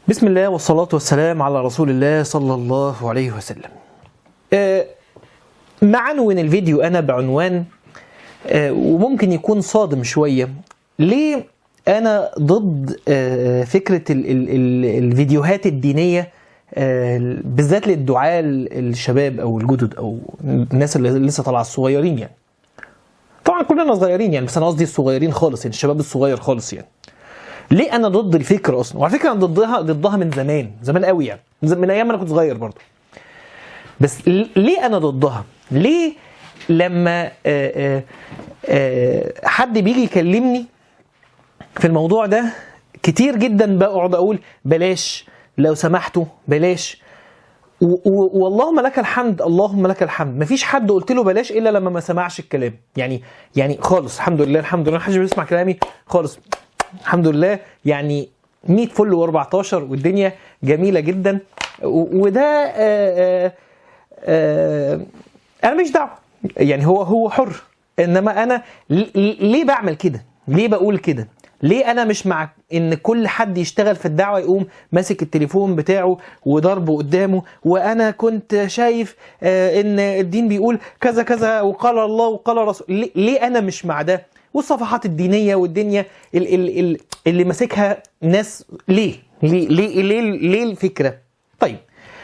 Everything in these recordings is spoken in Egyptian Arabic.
بسم الله والصلاة والسلام على رسول الله صلى الله عليه وسلم. آه، معنون الفيديو أنا بعنوان آه، وممكن يكون صادم شوية. ليه أنا ضد آه، فكرة ال- ال- ال- الفيديوهات الدينية آه، بالذات للدعاة الشباب أو الجدد أو الناس اللي لسه طالعة الصغيرين يعني. طبعا كلنا صغيرين يعني بس أنا قصدي الصغيرين خالص يعني الشباب الصغير خالص يعني. ليه انا ضد الفكره اصلا وعلى فكره انا ضدها ضدها من زمان زمان قوي يعني من من ايام ما انا كنت صغير برضه بس ل- ليه انا ضدها ليه لما آه، آه، آه، حد بيجي يكلمني في الموضوع ده كتير جدا بقعد اقول بلاش لو سمحتوا بلاش و- و- واللهم لك الحمد اللهم لك الحمد مفيش حد قلت له بلاش الا لما ما سمعش الكلام يعني يعني خالص الحمد لله الحمد لله محدش بيسمع كلامي خالص الحمد لله يعني 100 فل و14 والدنيا جميله جدا و- وده آه، آه، آه، انا مش دعوه يعني هو هو حر انما انا ل- ل- ليه بعمل كده ليه بقول كده ليه انا مش مع ان كل حد يشتغل في الدعوه يقوم ماسك التليفون بتاعه وضربه قدامه وانا كنت شايف آه، ان الدين بيقول كذا كذا وقال الله وقال رسول ليه- ليه انا مش مع ده والصفحات الدينيه والدنيا ال- ال- ال- اللي ماسكها ناس ليه ليه ليه ليه, ليه الفكره طيب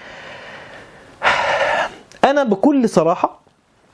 انا بكل صراحه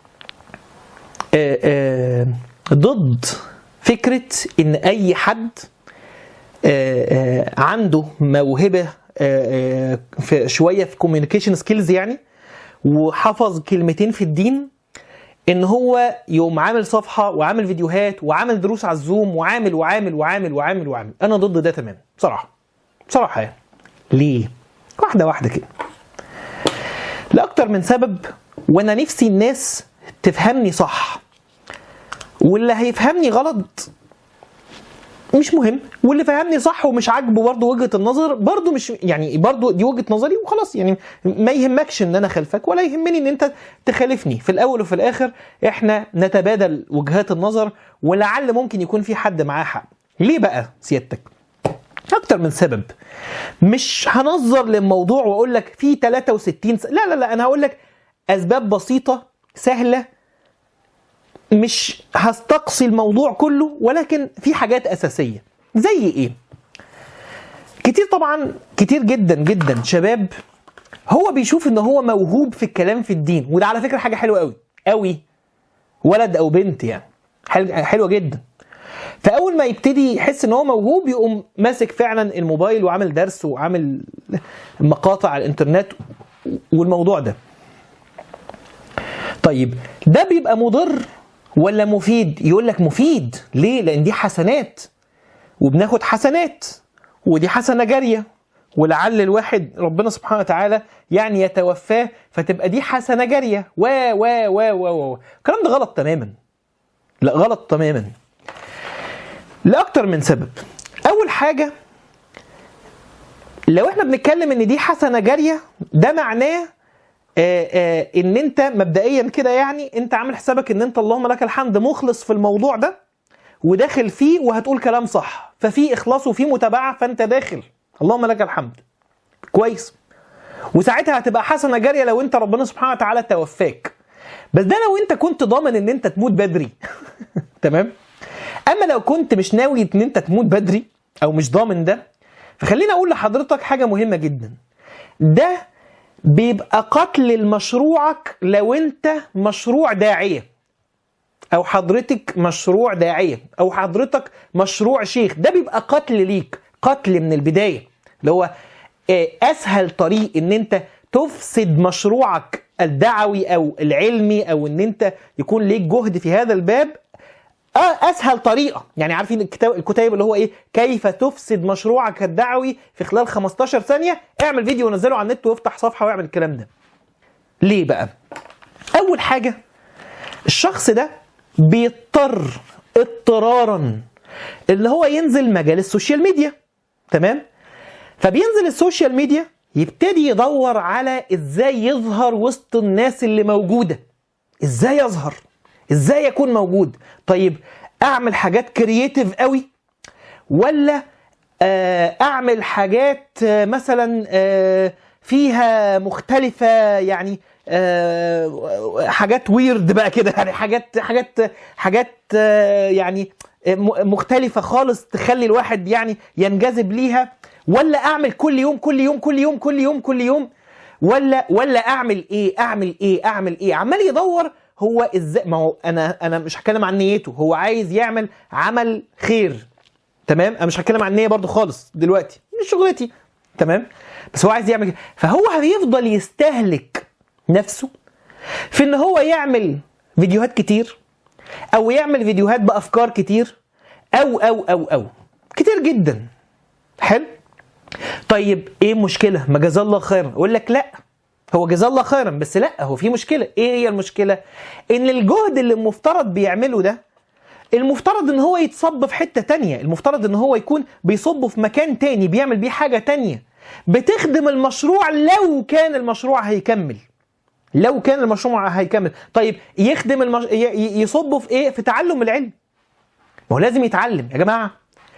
آه، آه، ضد فكره ان اي حد آه، آه، عنده موهبه آه، آه، في شويه في كوميونيكيشن سكيلز يعني وحفظ كلمتين في الدين ان هو يقوم عامل صفحه وعامل فيديوهات وعامل دروس على الزوم وعامل وعامل وعامل وعامل وعامل انا ضد ده تمام بصراحه بصراحه يعني ليه واحده واحده كده لاكتر من سبب وانا نفسي الناس تفهمني صح واللي هيفهمني غلط مش مهم واللي فهمني صح ومش عاجبه برضه وجهه النظر برضه مش يعني برضه دي وجهه نظري وخلاص يعني ما يهمكش ان انا خلفك ولا يهمني ان انت تخالفني في الاول وفي الاخر احنا نتبادل وجهات النظر ولعل ممكن يكون في حد معاه حق ليه بقى سيادتك اكتر من سبب مش هنظر للموضوع واقول لك في 63 س... لا لا لا انا هقول لك اسباب بسيطه سهله مش هستقصي الموضوع كله ولكن في حاجات اساسيه زي ايه كتير طبعا كتير جدا جدا شباب هو بيشوف ان هو موهوب في الكلام في الدين وده على فكره حاجه حلوه قوي قوي ولد او بنت يعني حل- حلوه جدا فاول ما يبتدي يحس ان هو موهوب يقوم ماسك فعلا الموبايل وعامل درس وعامل مقاطع على الانترنت والموضوع ده طيب ده بيبقى مضر ولا مفيد يقول لك مفيد ليه لان دي حسنات وبناخد حسنات ودي حسنه جاريه ولعل الواحد ربنا سبحانه وتعالى يعني يتوفاه فتبقى دي حسنه جاريه و و و و و الكلام ده غلط تماما لا غلط تماما لاكتر من سبب اول حاجه لو احنا بنتكلم ان دي حسنه جاريه ده معناه آه، آه، ان انت مبدئيا كده يعني انت عامل حسابك ان انت اللهم لك الحمد مخلص في الموضوع ده وداخل فيه وهتقول كلام صح ففي اخلاص وفي متابعه فانت داخل اللهم لك الحمد كويس وساعتها هتبقى حسنه جاريه لو انت ربنا سبحانه وتعالى توفاك بس ده لو انت كنت ضامن ان انت تموت بدري تمام اما لو كنت مش ناوي ان انت تموت بدري او مش ضامن ده فخليني اقول لحضرتك حاجه مهمه جدا ده بيبقى قتل لمشروعك لو انت مشروع داعيه او حضرتك مشروع داعيه او حضرتك مشروع شيخ ده بيبقى قتل ليك قتل من البدايه اللي هو آه، اسهل طريق ان انت تفسد مشروعك الدعوي او العلمي او ان انت يكون ليك جهد في هذا الباب آه، اسهل طريقه يعني عارفين الكتاب الكتيب اللي هو ايه كيف تفسد مشروعك الدعوي في خلال 15 ثانيه اعمل فيديو ونزله على النت وافتح صفحه واعمل الكلام ده ليه بقى اول حاجه الشخص ده بيضطر اضطرارا اللي هو ينزل مجال السوشيال ميديا تمام فبينزل السوشيال ميديا يبتدي يدور على ازاي يظهر وسط الناس اللي موجوده ازاي اظهر ازاي اكون موجود طيب اعمل حاجات كرييتيف قوي ولا آه، اعمل حاجات آه، مثلا آه، فيها مختلفه يعني آه، حاجات ويرد بقى كده يعني حاجات حاجات حاجات آه، يعني م- مختلفه خالص تخلي الواحد يعني ينجذب ليها ولا اعمل كل يوم كل يوم كل يوم كل يوم كل يوم ولا ولا اعمل ايه اعمل ايه اعمل ايه عمال يدور هو ازاي ما هو انا انا مش هتكلم عن نيته هو عايز يعمل عمل خير تمام انا مش هتكلم عن النيه برضو خالص دلوقتي مش شغلتي تمام بس هو عايز يعمل كده فهو هيفضل يستهلك نفسه في ان هو يعمل فيديوهات كتير او يعمل فيديوهات بافكار كتير او او او او كتير جدا حلو طيب ايه المشكله ما جزاه الله خيرا اقول لك لا هو جزاه الله خيرا بس لا هو في مشكله ايه هي المشكله ان الجهد اللي المفترض بيعمله ده المفترض ان هو يتصب في حته تانية المفترض ان هو يكون بيصبه في مكان تاني بيعمل بيه حاجه تانية بتخدم المشروع لو كان المشروع هيكمل لو كان المشروع هيكمل طيب يخدم المش... ي- ي- يصبه في ايه في تعلم العلم ما هو لازم يتعلم يا جماعه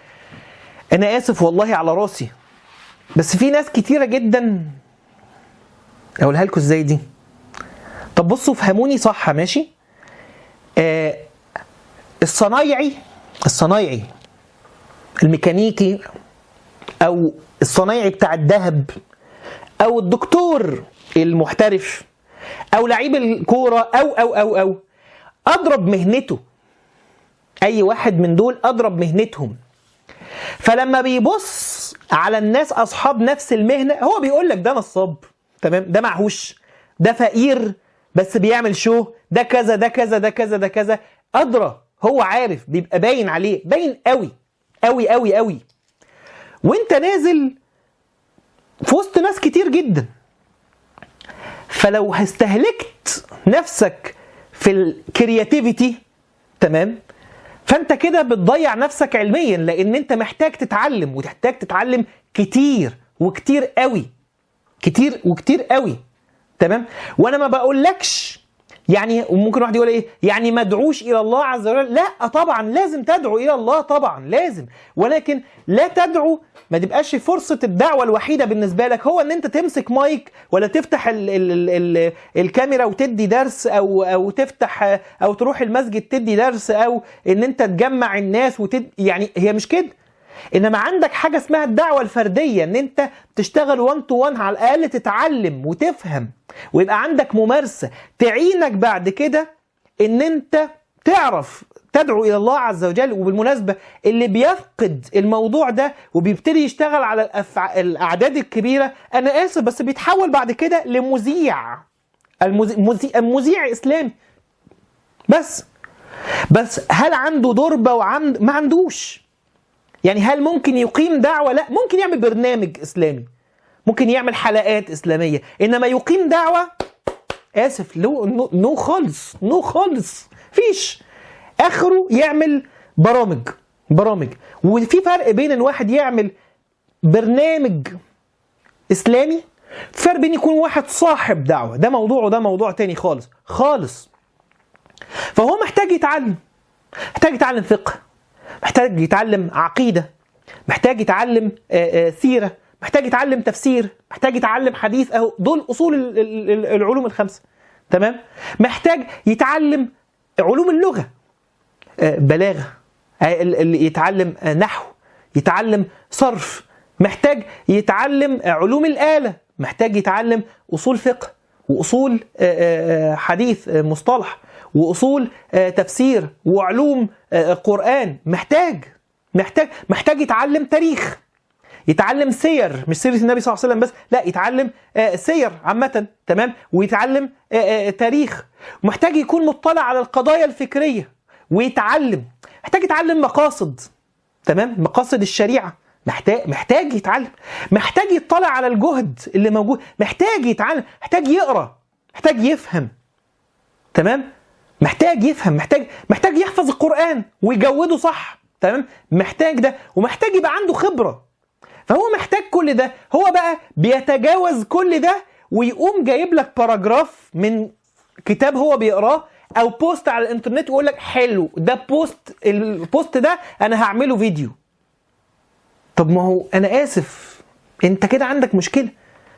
انا اسف والله على راسي بس في ناس كتيره جدا اقولها لكم ازاي دي طب بصوا فهموني صح ماشي آه الصنايعي الصنايعي الميكانيكي او الصنايعي بتاع الذهب او الدكتور المحترف او لعيب الكوره او او او او اضرب مهنته اي واحد من دول اضرب مهنتهم فلما بيبص على الناس اصحاب نفس المهنه هو بيقول لك ده نصاب تمام ده معهوش ده فقير بس بيعمل شو ده كذا ده كذا ده كذا ده كذا ادرى هو عارف بيبقى باين عليه باين قوي قوي قوي قوي وانت نازل في وسط ناس كتير جدا فلو استهلكت نفسك في الكرياتيفيتي تمام فانت كده بتضيع نفسك علميا لان انت محتاج تتعلم وتحتاج تتعلم كتير وكتير قوي كتير وكتير قوي تمام وانا ما بقولكش يعني ممكن واحد يقول ايه يعني ما ادعوش الى الله عز وجل لا طبعا لازم تدعو الى الله طبعا لازم ولكن لا تدعو ما تبقاش فرصة الدعوة الوحيدة بالنسبة لك هو ان انت تمسك مايك ولا تفتح ال ال ال ال الكاميرا وتدي درس او او تفتح او تروح المسجد تدي درس او ان انت تجمع الناس وتد يعني هي مش كده انما عندك حاجه اسمها الدعوه الفرديه ان انت تشتغل 1 تو 1 على الاقل تتعلم وتفهم ويبقى عندك ممارسه تعينك بعد كده ان انت تعرف تدعو الى الله عز وجل وبالمناسبه اللي بيفقد الموضوع ده وبيبتدي يشتغل على الأفع... الاعداد الكبيره انا اسف بس بيتحول بعد كده لمذيع المذيع, المذيع... مذيع اسلامي بس بس هل عنده ضربه وعند ما عندوش يعني هل ممكن يقيم دعوة؟ لا ممكن يعمل برنامج إسلامي ممكن يعمل حلقات إسلامية إنما يقيم دعوة آسف لو نو, نو خالص نو خالص فيش آخره يعمل برامج برامج وفي فرق بين الواحد يعمل برنامج إسلامي فرق بين يكون واحد صاحب دعوة ده موضوع وده موضوع تاني خالص خالص فهو محتاج يتعلم محتاج يتعلم فقه محتاج يتعلم عقيدة محتاج يتعلم آه، آه، سيرة محتاج يتعلم تفسير محتاج يتعلم حديث أهو دول أصول ال- ال- ال- العلوم الخمسة تمام محتاج يتعلم علوم اللغة آه، بلاغة آه، ال- ال- يتعلم آه، نحو يتعلم صرف محتاج يتعلم آه، علوم الآلة محتاج يتعلم أصول فقه وأصول آه، آه، حديث آه، مصطلح واصول آه، تفسير وعلوم آه، قران محتاج محتاج محتاج يتعلم تاريخ يتعلم سير مش سيره النبي صلى الله عليه وسلم بس لا يتعلم آه، سير عامه تمام ويتعلم آه، آه، تاريخ محتاج يكون مطلع على القضايا الفكريه ويتعلم محتاج يتعلم مقاصد تمام مقاصد الشريعه محتاج محتاج يتعلم محتاج يطلع على الجهد اللي موجود محتاج يتعلم محتاج يقرا محتاج يفهم تمام محتاج يفهم محتاج محتاج يحفظ القرآن ويجوده صح تمام محتاج ده ومحتاج يبقى عنده خبرة فهو محتاج كل ده هو بقى بيتجاوز كل ده ويقوم جايب لك باراجراف من كتاب هو بيقراه او بوست على الانترنت ويقول لك حلو ده بوست البوست ده انا هعمله فيديو طب ما هو انا اسف انت كده عندك مشكله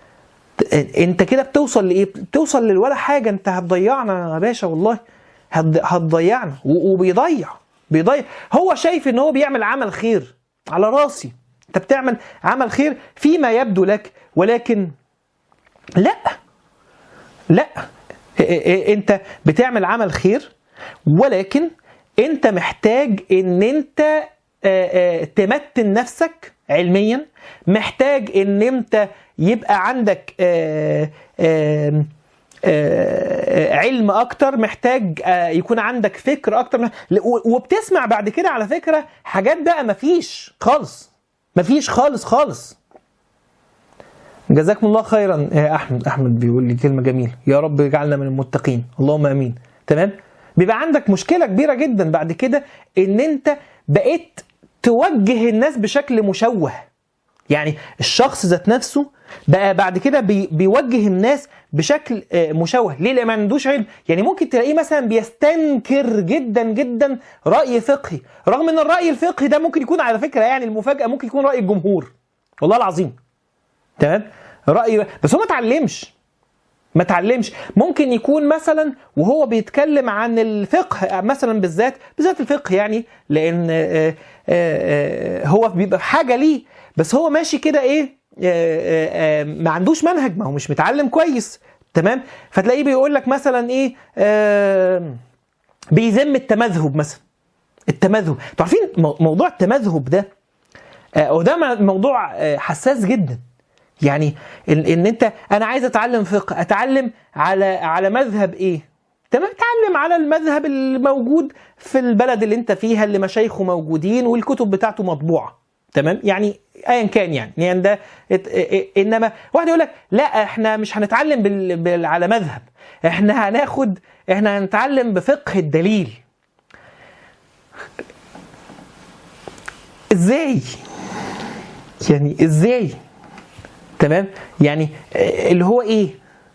انت كده بتوصل لايه بتوصل للولا حاجه انت هتضيعنا يا باشا والله هتض- هتضيعنا و- وبيضيع بيضيع هو شايف ان هو بيعمل عمل خير على راسي انت بتعمل عمل خير فيما يبدو لك ولكن لا لا إ- إ- انت بتعمل عمل خير ولكن انت محتاج ان انت آه، آه، تمتن نفسك علميا محتاج ان انت يبقى عندك آه، آه، آه، علم اكتر محتاج آه، يكون عندك فكر اكتر و- وبتسمع بعد كده على فكره حاجات بقى مفيش خالص مفيش خالص خالص جزاكم الله خيرا يا احمد احمد بيقول لي كلمه جميله يا رب اجعلنا من المتقين اللهم امين تمام بيبقى عندك مشكله كبيره جدا بعد كده ان انت بقيت توجه الناس بشكل مشوه يعني الشخص ذات نفسه بقى بعد كده بي بيوجه الناس بشكل آه، مشوه ليه لان ما عندوش علم يعني ممكن تلاقيه مثلا بيستنكر جدا جدا راي فقهي رغم ان الراي الفقهي ده ممكن يكون على فكره يعني المفاجاه ممكن يكون راي الجمهور والله العظيم تمام راي بس هو ما اتعلمش ما اتعلمش ممكن يكون مثلا وهو بيتكلم عن الفقه مثلا بالذات بالذات الفقه يعني لان آه، آه، آه، هو بيبقى في حاجه ليه بس هو ماشي كده ايه آه، آه، آه، ما عندوش منهج ما هو مش متعلم كويس تمام فتلاقيه بيقول لك مثلا ايه آه، بيذم التمذهب مثلا التمذهب انتوا عارفين مو- موضوع التمذهب ده آه، وده م- موضوع آه، حساس جدا يعني ان, إن انت انا عايز اتعلم فقه اتعلم على على مذهب ايه تمام اتعلم على المذهب الموجود في البلد اللي انت فيها اللي مشايخه موجودين والكتب بتاعته مطبوعه تمام يعني ايا كان يعني يعني ده ات- ا- ا- انما واحد يقول لك لا احنا مش هنتعلم بال... بال... على مذهب احنا هناخد احنا هنتعلم بفقه الدليل ازاي يعني ازاي تمام يعني آه، اللي هو ايه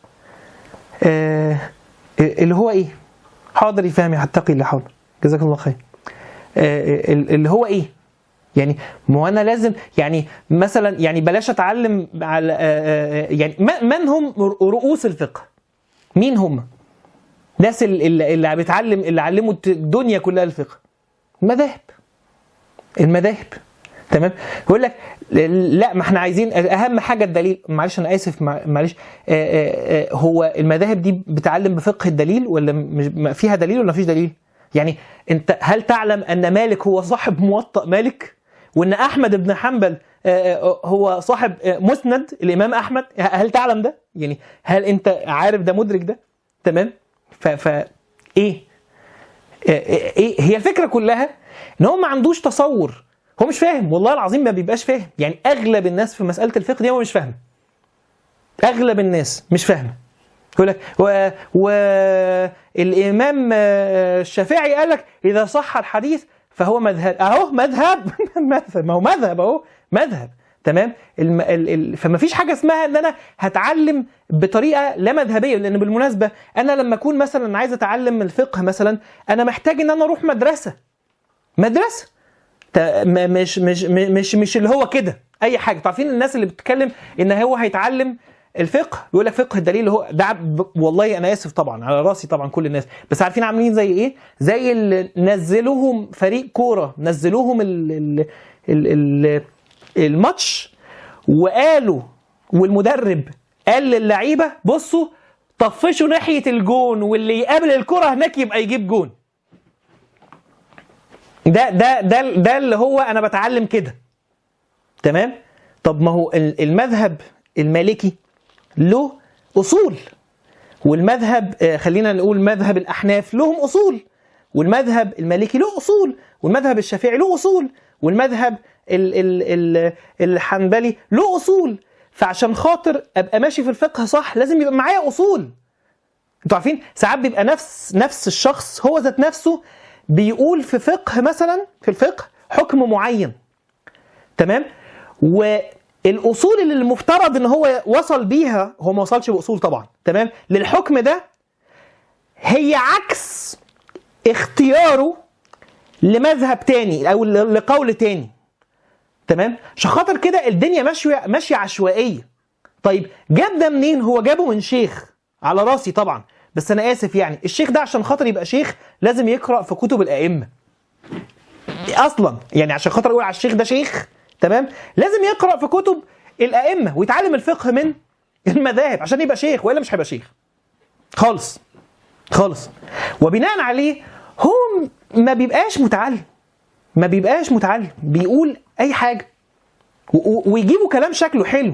آه اللي هو ايه حاضر يا فهمي هتقي اللي حاضر جزاك الله خير آه اللي هو ايه يعني ما هو انا لازم يعني مثلا يعني بلاش اتعلم على آه، آه، يعني ما- من هم رؤوس الفقه مين هم ناس اللي, اللي بيتعلم اللي علموا الدنيا كلها الفقه المذاهب المذاهب تمام يقول لك لا ما احنا عايزين اهم حاجه الدليل معلش انا اسف مع- معلش آه، آه، آه، هو المذاهب دي بتعلم بفقه الدليل ولا مش ما فيها دليل ولا مفيش دليل يعني انت هل تعلم ان مالك هو صاحب موطأ مالك وان احمد بن حنبل آه، آه، هو صاحب آه، مسند الامام احمد هل تعلم ده يعني هل انت عارف ده مدرك ده تمام ف, ف ايه ايه هي الفكره كلها ان هو ما عندوش تصور هو مش فاهم والله العظيم ما بيبقاش فاهم يعني اغلب الناس في مساله الفقه دي هو مش فاهم اغلب الناس مش فاهمه يقول لك و... والامام آه، الشافعي قال لك اذا صح الحديث فهو مذهب اهو مذهب مذهب ما هو مذهب اهو مذهب تمام الم... ال... ال... فما فيش حاجه اسمها ان انا هتعلم بطريقه لا مذهبيه لان بالمناسبه انا لما اكون مثلا عايز اتعلم الفقه مثلا انا محتاج ان انا اروح مدرسه مدرسه ت- م- مش مش م- مش مش اللي هو كده اي حاجه انتوا عارفين الناس اللي بتتكلم ان هو هيتعلم الفقه يقول لك فقه الدليل اللي هو ده ب- والله انا اسف طبعا على راسي طبعا كل الناس بس عارفين عاملين زي ايه زي اللي نزلوهم فريق كوره نزلوهم ال ال ال ال الماتش وقالوا والمدرب قال للعيبه بصوا طفشوا ناحيه الجون واللي يقابل الكره هناك يبقى يجيب جون ده ده ده ده اللي هو انا بتعلم كده تمام طب ما هو ال- المذهب المالكي له اصول والمذهب آه، خلينا نقول مذهب الاحناف لهم اصول والمذهب المالكي له اصول والمذهب الشافعي له اصول والمذهب ال ال ال الحنبلي له اصول فعشان خاطر ابقى ماشي في الفقه صح لازم يبقى معايا اصول انتوا عارفين ساعات بيبقى نفس نفس الشخص هو ذات نفسه بيقول في فقه مثلا في الفقه حكم معين تمام والاصول اللي المفترض ان هو وصل بيها هو ما وصلش باصول طبعا تمام للحكم ده هي عكس اختياره لمذهب تاني او ل- لقول تاني تمام عشان خاطر كده الدنيا ماشيه ماشيه عشوائيه طيب جاب ده منين هو جابه من شيخ على راسي طبعا بس انا اسف يعني الشيخ ده عشان خاطر يبقى شيخ لازم يقرا في كتب الائمه اصلا يعني عشان خاطر اقول على الشيخ ده شيخ تمام لازم يقرا في كتب الائمه ويتعلم الفقه من المذاهب عشان يبقى شيخ والا مش هيبقى شيخ خالص خالص وبناء عليه هو ما بيبقاش متعلم ما بيبقاش متعلم بيقول اي حاجه ويجيبوا كلام شكله حلو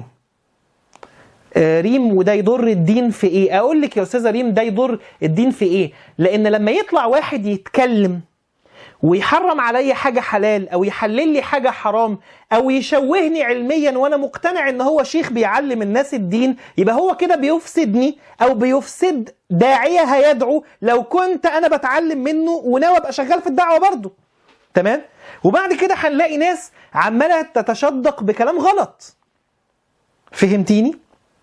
آه، ريم وده يضر الدين في ايه اقول لك يا استاذه ريم ده يضر الدين في ايه لان لما يطلع واحد يتكلم ويحرم عليا حاجة حلال أو يحلل لي حاجة حرام أو يشوهني علميا وأنا مقتنع إن هو شيخ بيعلم الناس الدين يبقى هو كده بيفسدني أو بيفسد داعية هيدعو لو كنت أنا بتعلم منه وناوي أبقى شغال في الدعوة برضه تمام وبعد كده هنلاقي ناس عمالة تتشدق بكلام غلط فهمتيني؟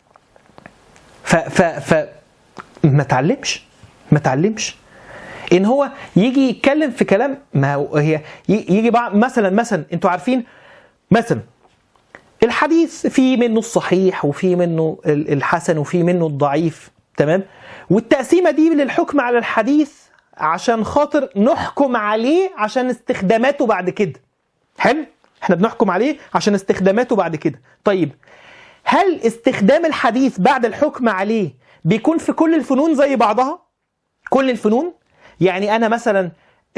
ف ف ف ما تعلمش ما تعلمش ان هو يجي يتكلم في كلام ما هي يجي بعض مثلا مثلا انتوا عارفين مثلا الحديث في منه الصحيح وفي منه الحسن وفي منه الضعيف تمام والتقسيمه دي للحكم على الحديث عشان خاطر نحكم عليه عشان استخداماته بعد كده حلو احنا بنحكم عليه عشان استخداماته بعد كده طيب هل استخدام الحديث بعد الحكم عليه بيكون في كل الفنون زي بعضها كل الفنون يعني انا مثلا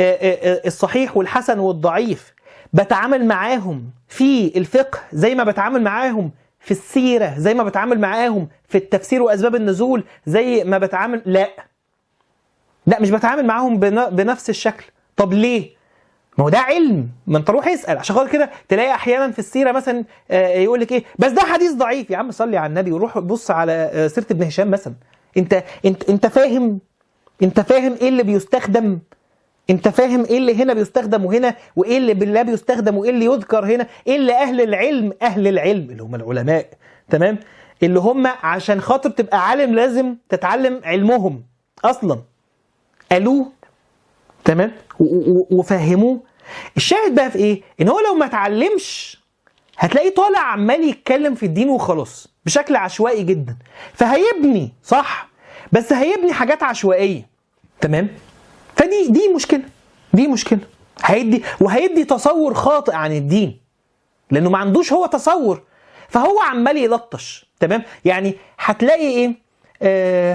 الصحيح والحسن والضعيف بتعامل معاهم في الفقه زي ما بتعامل معاهم في السيره زي ما بتعامل معاهم في التفسير واسباب النزول زي ما بتعامل لا لا مش بتعامل معاهم بنفس الشكل طب ليه ما هو ده علم ما انت روح اسال عشان خاطر كده تلاقي احيانا في السيره مثلا يقول لك ايه بس ده حديث ضعيف يا عم صلي على النبي وروح بص على سيره ابن هشام مثلا انت انت انت فاهم انت فاهم ايه اللي بيستخدم انت فاهم ايه اللي هنا بيستخدم وهنا وايه اللي بالله بيستخدم وايه اللي يذكر هنا ايه اللي اهل العلم اهل العلم اللي هم العلماء تمام اللي هم عشان خاطر تبقى عالم لازم تتعلم علمهم اصلا قالوه تمام وفهموه الشاهد بقى في ايه ان هو لو ما اتعلمش هتلاقيه طالع عمال يتكلم في الدين وخلاص بشكل عشوائي جدا فهيبني صح بس هيبني حاجات عشوائيه تمام فدي دي مشكله دي مشكله هيدي وهيدي تصور خاطئ عن الدين لانه ما عندوش هو تصور فهو عمال يلطش تمام يعني هتلاقي ايه آه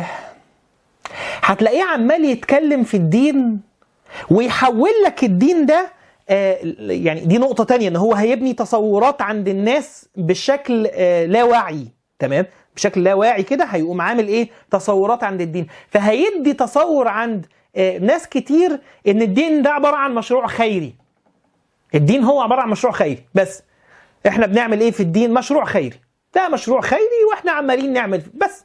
هتلاقيه عمال يتكلم في الدين ويحول لك الدين ده آه يعني دي نقطة تانية ان هو هيبني تصورات عند الناس بشكل آه لا واعي تمام بشكل لا واعي كده هيقوم عامل ايه تصورات عند الدين فهيدي تصور عند آه ناس كتير ان الدين ده عبارة عن مشروع خيري الدين هو عبارة عن مشروع خيري بس احنا بنعمل ايه في الدين مشروع خيري ده مشروع خيري واحنا عمالين نعمل بس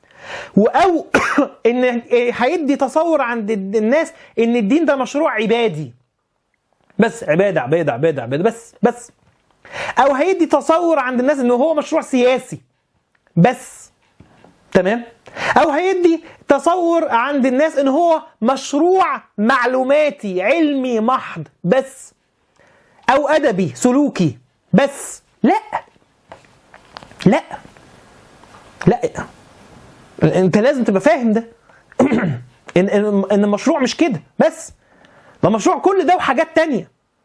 او ان هيدي تصور عند الناس ان الدين ده مشروع عبادي بس عباده عباده عباده عباده بس بس او هيدي تصور عند الناس انه هو مشروع سياسي بس تمام او هيدي تصور عند الناس ان هو مشروع معلوماتي علمي محض بس او ادبي سلوكي بس لا لا لا انت لازم تبقى فاهم ده ان ان المشروع مش كده بس ده مشروع كل ده وحاجات تانية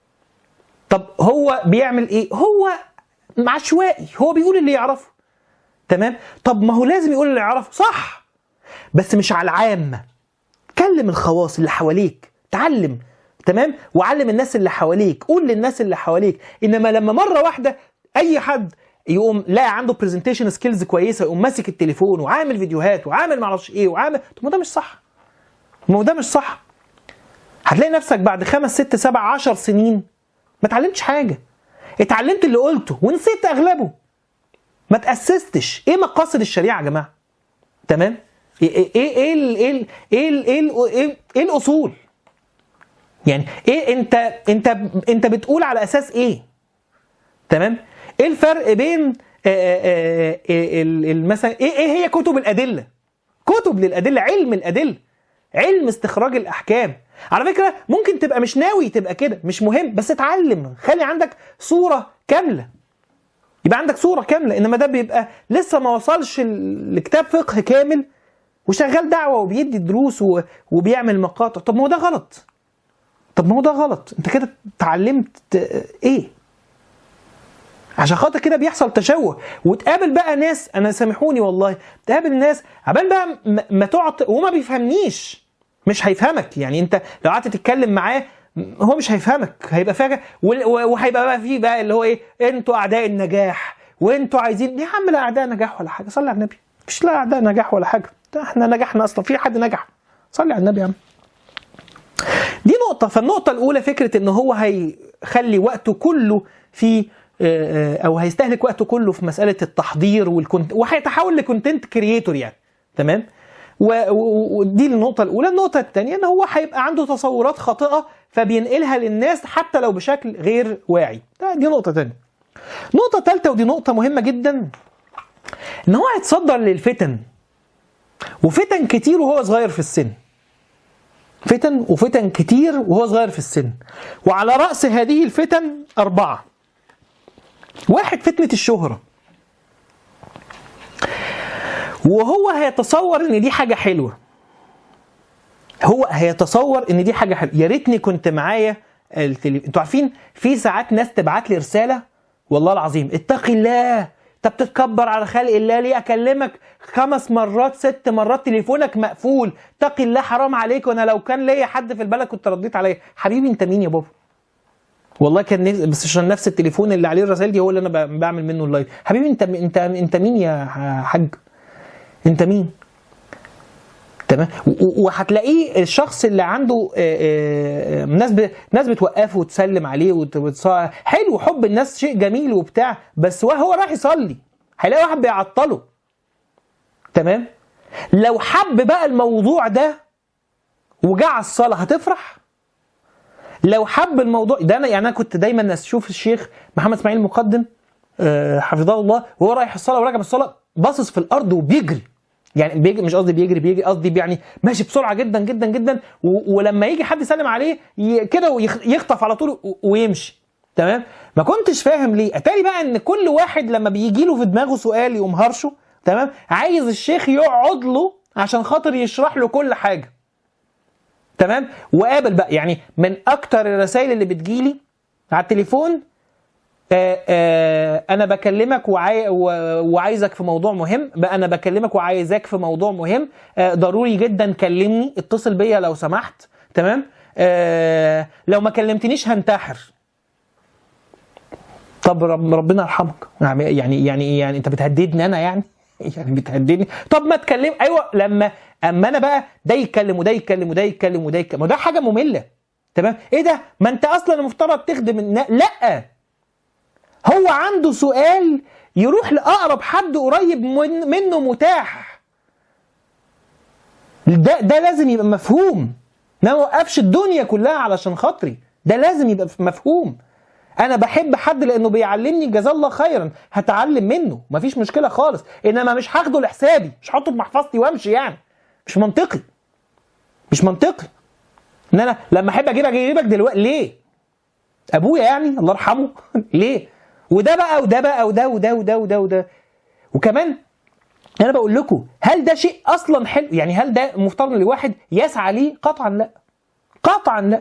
طب هو بيعمل ايه هو عشوائي هو بيقول اللي يعرفه تمام طب ما هو لازم يقول اللي يعرفه صح بس مش على العامة كلم الخواص اللي حواليك تعلم تمام وعلم الناس اللي حواليك قول للناس اللي حواليك انما لما مره واحده اي حد يقوم لاقي عنده برزنتيشن سكيلز كويسه يقوم ماسك التليفون وعامل فيديوهات وعامل معرفش ايه وعامل طب ما ده مش صح ما هو ده مش صح هتلاقي نفسك بعد خمس ست سبع عشر سنين ما اتعلمتش حاجه اتعلمت اللي قلته ونسيت اغلبه ما تاسستش ايه مقاصد الشريعه يا جماعه تمام ايه ايه ايه ال- ايه ال- ايه ال- ايه ال- ايه ايه الاصول يعني ايه انت انت انت بتقول على اساس ايه تمام ايه الفرق بين آه، آه، آه، ال- ال- مثلا ايه ايه هي كتب الادله كتب للادله علم الادله علم استخراج الاحكام على فكره ممكن تبقى مش ناوي تبقى كده مش مهم بس اتعلم خلي عندك صوره كامله يبقى عندك صوره كامله انما ده بيبقى لسه ما وصلش ل- لكتاب فقه كامل وشغال دعوه وبيدي دروس و- وبيعمل مقاطع طب ما هو ده غلط طب ما هو ده غلط انت كده اتعلمت ايه عشان خاطر كده بيحصل تشوه وتقابل بقى ناس انا سامحوني والله تقابل ناس عبال بقى م- ما تقعد وما بيفهمنيش مش هيفهمك يعني انت لو قعدت تتكلم معاه هو مش هيفهمك هيبقى فاكر وال- وهيبقى بقى فيه بقى اللي هو ايه انتوا اعداء النجاح وانتوا عايزين يا عم لا اعداء نجاح ولا حاجه صلي على النبي مش لا اعداء نجاح ولا حاجه ده احنا نجحنا اصلا في حد نجح صلي على النبي يا عم دي نقطة فالنقطة الأولى فكرة إن هو هيخلي وقته كله في آه، آه، أو هيستهلك وقته كله في مسألة التحضير والكونت وهيتحول لكونتنت كرييتور يعني تمام و- و- ودي النقطة الأولى، النقطة الثانية إن هو هيبقى عنده تصورات خاطئة فبينقلها للناس حتى لو بشكل غير واعي، ده دي نقطة ثانية. نقطة ثالثة ودي نقطة مهمة جدا إن هو هيتصدر للفتن وفتن كتير وهو صغير في السن. فتن وفتن كتير وهو صغير في السن وعلى رأس هذه الفتن أربعة واحد فتنة الشهرة وهو هيتصور ان دي حاجة حلوة هو هيتصور ان دي حاجة حلوة يا ريتني كنت معايا التلي... انتوا عارفين في ساعات ناس تبعت لي رسالة والله العظيم اتقي الله انت بتتكبر على خلق الله ليه اكلمك خمس مرات ست مرات تليفونك مقفول اتقي الله حرام عليك وانا لو كان ليا حد في البلد كنت رديت عليا حبيبي انت مين يا بابا والله كان نفس بس عشان نفس التليفون اللي عليه الرسائل دي هو اللي انا ب- بعمل منه اللايف حبيبي انت انت انت مين يا حاج انت مين تمام و- و- وهتلاقيه الشخص اللي عنده آه، آه، آه، ناس ب... ناس بتوقفه وتسلم عليه وت... وتص... حلو حب الناس شيء جميل وبتاع بس وهو راح يصلي هيلاقي واحد بيعطله تمام لو حب بقى الموضوع ده وجا على الصلاه هتفرح لو حب الموضوع ده انا يعني انا كنت دايما اشوف الشيخ محمد اسماعيل المقدم آه، حفظه الله وهو رايح الصلاه وراجع من الصلاه باصص في الارض وبيجري يعني بيجري مش قصدي بيجري بيجري قصدي يعني ماشي بسرعه جدا جدا جدا و- ولما يجي حد يسلم عليه ي- كده ويخ- يخطف على طول و- ويمشي تمام ما كنتش فاهم ليه اتاري بقى ان كل واحد لما بيجي له في دماغه سؤال يقوم هرشه تمام عايز الشيخ يقعد له عشان خاطر يشرح له كل حاجه تمام وقابل بقى يعني من اكتر الرسائل اللي بتجيلي على التليفون آه آه انا بكلمك وعاي و- وعايزك في موضوع مهم بقى انا بكلمك وعايزاك في موضوع مهم آه ضروري جدا كلمني اتصل بيا لو سمحت تمام آه لو ما كلمتنيش هنتحر طب رب ربنا يرحمك يعني يعني يعني يعني انت بتهددني انا يعني يعني بتهددني طب ما تكلم ايوه لما اما انا بقى ده يتكلم وده يتكلم وده يتكلم وده يتكلم وده حاجه ممله تمام ايه ده ما انت اصلا المفترض تخدم النا... لا هو عنده سؤال يروح لاقرب حد قريب من منه متاح ده ده لازم يبقى مفهوم ما وقفش الدنيا كلها علشان خاطري ده لازم يبقى مفهوم انا بحب حد لانه بيعلمني جزاه الله خيرا هتعلم منه مفيش مشكله خالص انما مش هاخده لحسابي مش هحطه في محفظتي وامشي يعني مش منطقي مش منطقي ان انا لما احب اجيبك اجيبك دلوقتي ليه ابويا يعني الله يرحمه ليه وده بقى وده بقى وده وده وده وده وده وكمان انا بقول لكم هل ده شيء اصلا حلو يعني هل ده مفترض ان الواحد يسعى ليه قطعا لا قطعا لا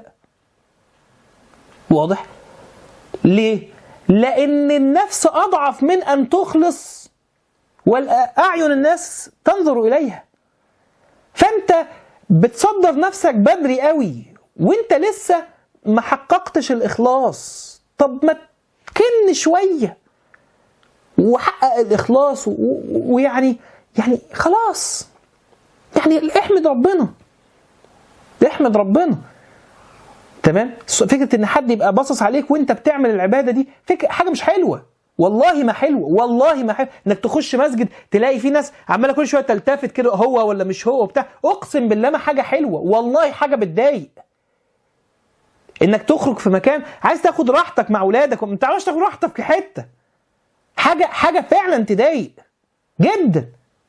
واضح ليه لان النفس اضعف من ان تخلص واعين الناس تنظر اليها فانت بتصدر نفسك بدري قوي وانت لسه ما حققتش الاخلاص طب ما تكن شويه وحقق الاخلاص و- و- ويعني يعني خلاص يعني احمد ربنا احمد ربنا تمام فكره ان حد يبقى باصص عليك وانت بتعمل العباده دي فكره حاجه مش حلوه والله ما حلوه والله ما حلوه انك تخش مسجد تلاقي في ناس عماله كل شويه تلتفت كده هو ولا مش هو وبتاع اقسم بالله ما حاجه حلوه والله حاجه بتضايق انك تخرج في مكان عايز تاخد راحتك مع اولادك وما تعرفش تاخد راحتك في حته حاجه حاجه فعلا تضايق جدا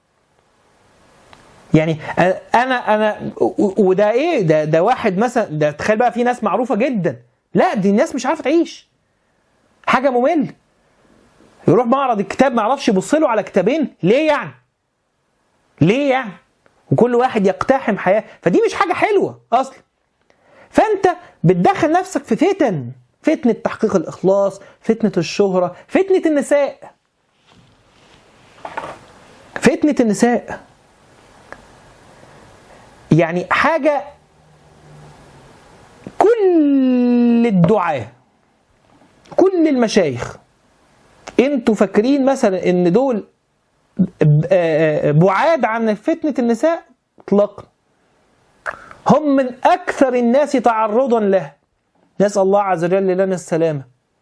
يعني انا انا و- وده ايه ده ده واحد مثلا ده تخيل بقى في ناس معروفه جدا لا دي الناس مش عارفه تعيش حاجه ممل يروح معرض الكتاب ما يعرفش يبص له على كتابين ليه يعني ليه يعني وكل واحد يقتحم حياه فدي مش حاجه حلوه اصلا فانت بتدخل نفسك في فتن فتنه تحقيق الاخلاص فتنه الشهره فتنه النساء فتنه النساء يعني حاجه كل الدعاه كل المشايخ انتوا فاكرين مثلا ان دول بعاد عن فتنة النساء اطلاقا هم من أكثر الناس تعرضا له نسأل الله عز وجل لنا السلامة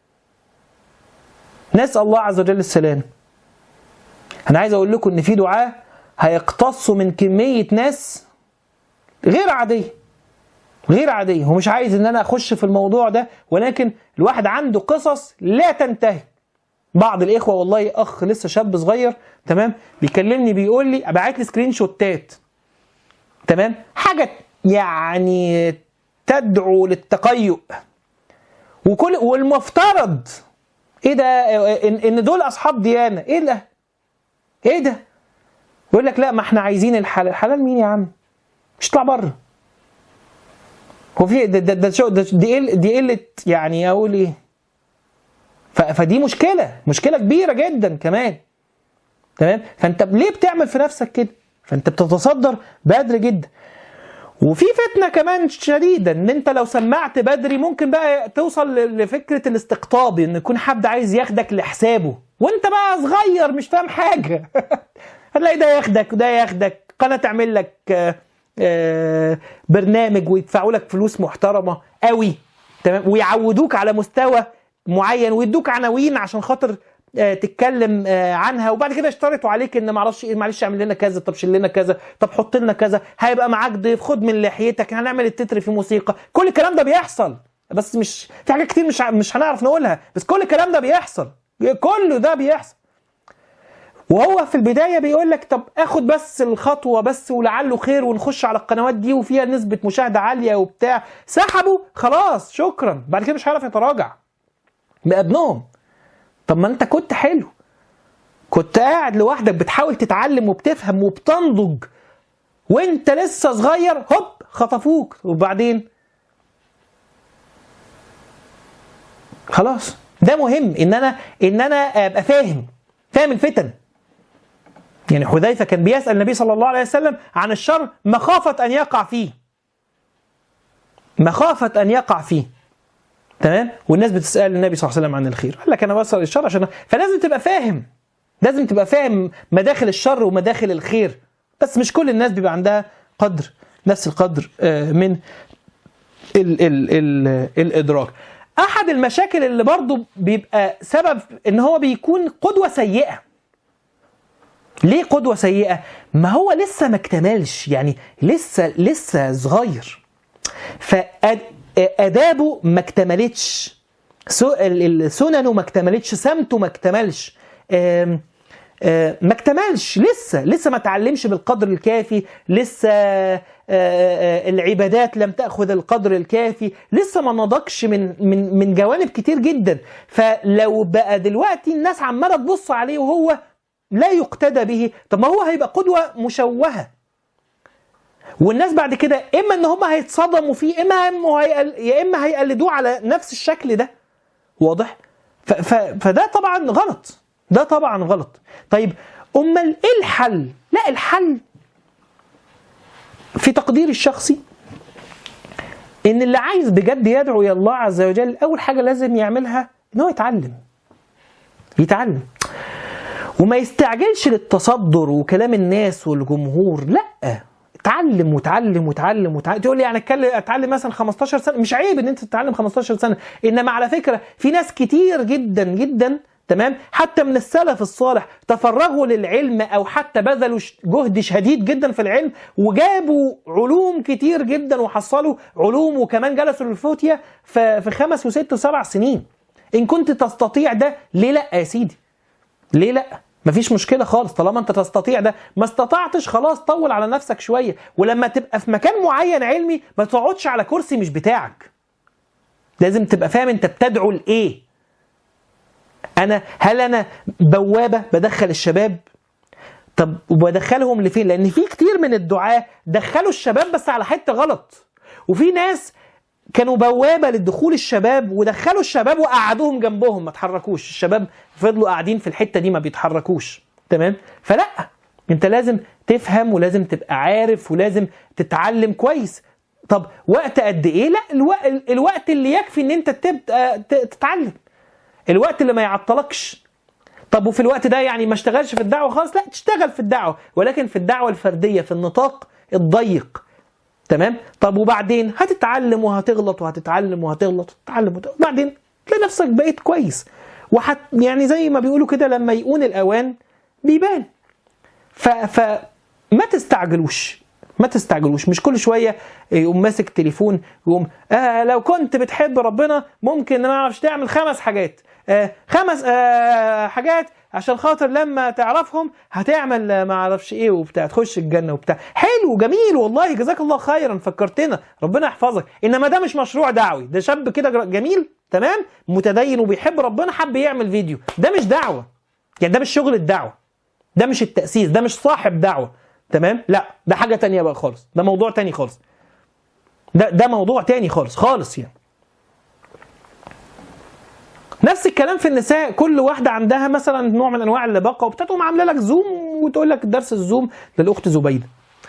نسأل الله عز وجل السلامة أنا عايز أقول لكم إن في دعاة هيقتصوا من كمية ناس غير عادية غير عادية ومش عايز إن أنا أخش في الموضوع ده ولكن الواحد عنده قصص لا تنتهي بعض الاخوه والله اخ لسه شاب صغير تمام بيكلمني بيقول لي باعت لي سكرين شوتات تمام حاجه يعني تدعو للتقيؤ وكل والمفترض ايه ده ان, إن دول اصحاب ديانه ايه ده ايه ده يقول لك لا ما احنا عايزين الحلال الحلال مين يا عم مش اطلع بره هو في ده ده, ده, شو ده دي قله دي قله يعني اقول ايه فدي مشكله مشكله كبيره جدا كمان تمام فانت ليه بتعمل في نفسك كده فانت بتتصدر بدري جدا وفي فتنه كمان شديده ان انت لو سمعت بدري ممكن بقى توصل لفكره الاستقطاب ان يكون حد عايز ياخدك لحسابه وانت بقى صغير مش فاهم حاجه هتلاقي ده ياخدك وده ياخدك قناه تعمل لك برنامج ويدفعوا لك فلوس محترمه قوي تمام ويعودوك على مستوى معين ويدوك عناوين عشان خاطر آه تتكلم آه عنها وبعد كده اشترطوا عليك ان معرفش ايه معلش اعمل لنا كذا طب شيل لنا كذا طب حط لنا كذا هيبقى معاك ضيف خد من لحيتك هنعمل التتر في موسيقى كل الكلام ده بيحصل بس مش في حاجات كتير مش مش هنعرف نقولها بس كل الكلام ده بيحصل كله ده بيحصل وهو في البدايه بيقول لك طب اخد بس الخطوه بس ولعله خير ونخش على القنوات دي وفيها نسبه مشاهده عاليه وبتاع سحبوا خلاص شكرا بعد كده مش هيعرف يتراجع بابنهم طب ما انت كنت حلو كنت قاعد لوحدك بتحاول تتعلم وبتفهم وبتنضج وانت لسه صغير هوب خطفوك وبعدين خلاص ده مهم ان انا ان انا ابقى فاهم فاهم الفتن يعني حذيفه كان بيسال النبي صلى الله عليه وسلم عن الشر مخافه ان يقع فيه مخافه ان يقع فيه تمام والناس بتسال النبي صلى الله عليه وسلم عن الخير قال لك انا بسال الشر عشان فلازم تبقى فاهم لازم تبقى فاهم مداخل الشر ومداخل الخير بس مش كل الناس بيبقى عندها قدر نفس القدر من ال ال ال الادراك احد المشاكل اللي برضو بيبقى سبب ان هو بيكون قدوه سيئه ليه قدوه سيئه ما هو لسه ما اكتملش يعني لسه لسه صغير فادابه ما اكتملتش سننه ما اكتملتش سمته ما اكتملش ما اكتملش لسه لسه ما تعلمش بالقدر الكافي لسه العبادات لم تاخذ القدر الكافي لسه ما نضجش من من من جوانب كتير جدا فلو بقى دلوقتي الناس عماله تبص عليه وهو لا يقتدى به طب ما هو هيبقى قدوه مشوهه والناس بعد كده اما ان هم هيتصدموا فيه اما يا اما هيقلدوه على نفس الشكل ده واضح فده طبعا غلط ده طبعا غلط طيب امال ايه الحل لا الحل في تقديري الشخصي ان اللي عايز بجد يدعو الى الله عز وجل اول حاجه لازم يعملها ان هو يتعلم يتعلم وما يستعجلش للتصدر وكلام الناس والجمهور لا اتعلم وتعلم وتعلم وتعلم تقول لي يعني اتكلم اتعلم مثلا 15 سنه مش عيب ان انت تتعلم 15 سنه انما على فكره في ناس كتير جدا جدا تمام حتى من السلف الصالح تفرغوا للعلم او حتى بذلوا جهد شديد جدا في العلم وجابوا علوم كتير جدا وحصلوا علوم وكمان جلسوا للفتية في خمس وست وسبع سنين ان كنت تستطيع ده ليه لا يا سيدي ليه لا مفيش مشكلة خالص طالما انت تستطيع ده ما استطعتش خلاص طول على نفسك شوية ولما تبقى في مكان معين علمي ما تقعدش على كرسي مش بتاعك لازم تبقى فاهم انت بتدعو لايه انا هل انا بوابه بدخل الشباب طب وبدخلهم لفين لان في كتير من الدعاه دخلوا الشباب بس على حته غلط وفي ناس كانوا بوابه للدخول الشباب ودخلوا الشباب وقعدوهم جنبهم ما تحركوش الشباب فضلوا قاعدين في الحته دي ما بيتحركوش تمام فلا انت لازم تفهم ولازم تبقى عارف ولازم تتعلم كويس طب وقت قد ايه لا الوقت, الوقت اللي يكفي ان انت تبقى تتعلم الوقت اللي ما يعطلكش طب وفي الوقت ده يعني ما اشتغلش في الدعوه خالص لا تشتغل في الدعوه ولكن في الدعوه الفرديه في النطاق الضيق تمام طب وبعدين هتتعلم وهتغلط وهتتعلم وهتغلط وتتعلم وبعدين تلاقي نفسك بقيت كويس وحت يعني زي ما بيقولوا كده لما يقون الاوان بيبان ف ف ما تستعجلوش ما تستعجلوش مش كل شويه يقوم ماسك تليفون يقوم آه لو كنت بتحب ربنا ممكن ما اعرفش تعمل خمس حاجات آه خمس آه حاجات عشان خاطر لما تعرفهم هتعمل ما اعرفش ايه وبتاع تخش الجنه وبتاع حلو جميل والله جزاك الله خيرا فكرتنا ربنا يحفظك انما ده مش مشروع دعوي ده شاب كده جميل تمام متدين وبيحب ربنا حب يعمل فيديو ده مش دعوه يعني ده مش شغل الدعوه ده مش التاسيس ده مش صاحب دعوه تمام لا ده حاجه تانية بقى خالص ده موضوع تاني خالص ده ده موضوع تاني خالص خالص يعني نفس الكلام في النساء كل واحده عندها مثلا نوع من انواع اللباقه وبتاع تقوم عامله لك زوم وتقول لك درس الزوم للاخت زبيده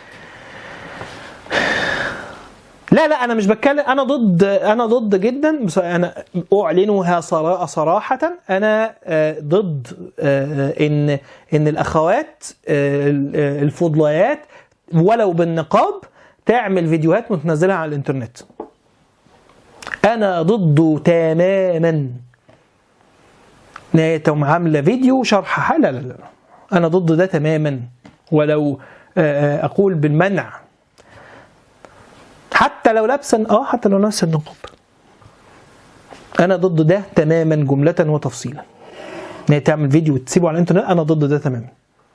لا لا انا مش بتكلم انا ضد انا ضد جدا بس انا اعلنها صراحه انا ضد ان ان الاخوات الفضليات ولو بالنقاب تعمل فيديوهات وتنزلها على الانترنت انا ضده تماما تقوم عامله فيديو شرح لا لا لا انا ضد ده تماما ولو اقول بالمنع حتى لو لابسا اه حتى لو لابسا النقاب انا ضد ده تماما جمله وتفصيلا ان هي تعمل فيديو وتسيبه على الانترنت انا ضد ده تماما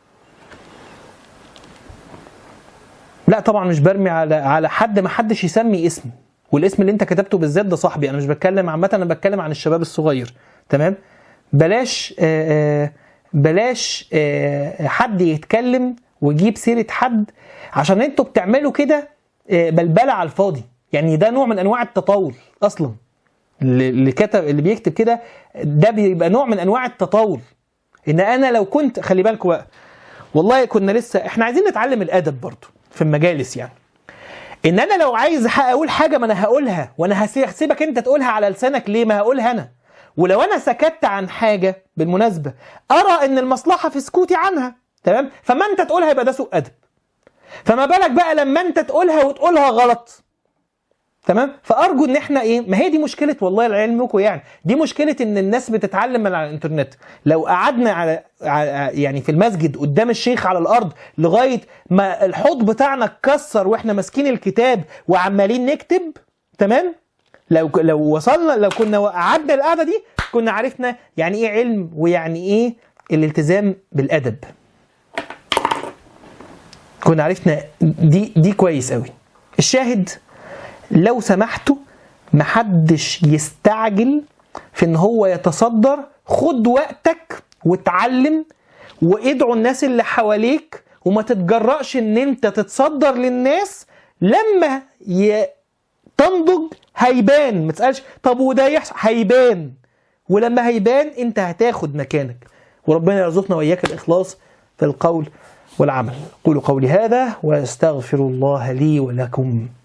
لا طبعا مش برمي على على حد ما حدش يسمي اسم والاسم اللي انت كتبته بالذات ده صاحبي انا مش بتكلم عامه انا بتكلم عن الشباب الصغير تمام بلاش آآ آآ بلاش آآ حد يتكلم ويجيب سيره حد عشان انتوا بتعملوا كده بلبله على الفاضي يعني ده نوع من انواع التطاول اصلا اللي كتب اللي بيكتب كده ده بيبقى نوع من انواع التطاول ان انا لو كنت خلي بالكوا بقى والله كنا لسه احنا عايزين نتعلم الادب برضه في المجالس يعني ان انا لو عايز اقول حاجه ما انا هقولها وانا هسيبك انت تقولها على لسانك ليه ما هقولها انا ولو انا سكت عن حاجه بالمناسبه ارى ان المصلحه في سكوتي عنها تمام فما انت تقولها يبقى ده سوء ادب فما بالك بقى لما انت تقولها وتقولها غلط تمام فارجو ان احنا ايه ما هي دي مشكله والله لعلمكم يعني دي مشكله ان الناس بتتعلم من على الانترنت لو قعدنا على يعني في المسجد قدام الشيخ على الارض لغايه ما الحوض بتاعنا اتكسر واحنا ماسكين الكتاب وعمالين نكتب تمام لو لو وصلنا لو كنا قعدنا القعده دي كنا عرفنا يعني ايه علم ويعني ايه الالتزام بالادب كنا عرفنا دي دي كويس قوي الشاهد لو سمحتوا محدش يستعجل في ان هو يتصدر خد وقتك واتعلم وادعوا الناس اللي حواليك وما تتجرأش ان انت تتصدر للناس لما ي... تنضج هيبان ما تسالش طب وده يحصل هيبان ولما هيبان انت هتاخد مكانك وربنا يرزقنا واياك الاخلاص في القول والعمل قولوا قولي هذا واستغفر الله لي ولكم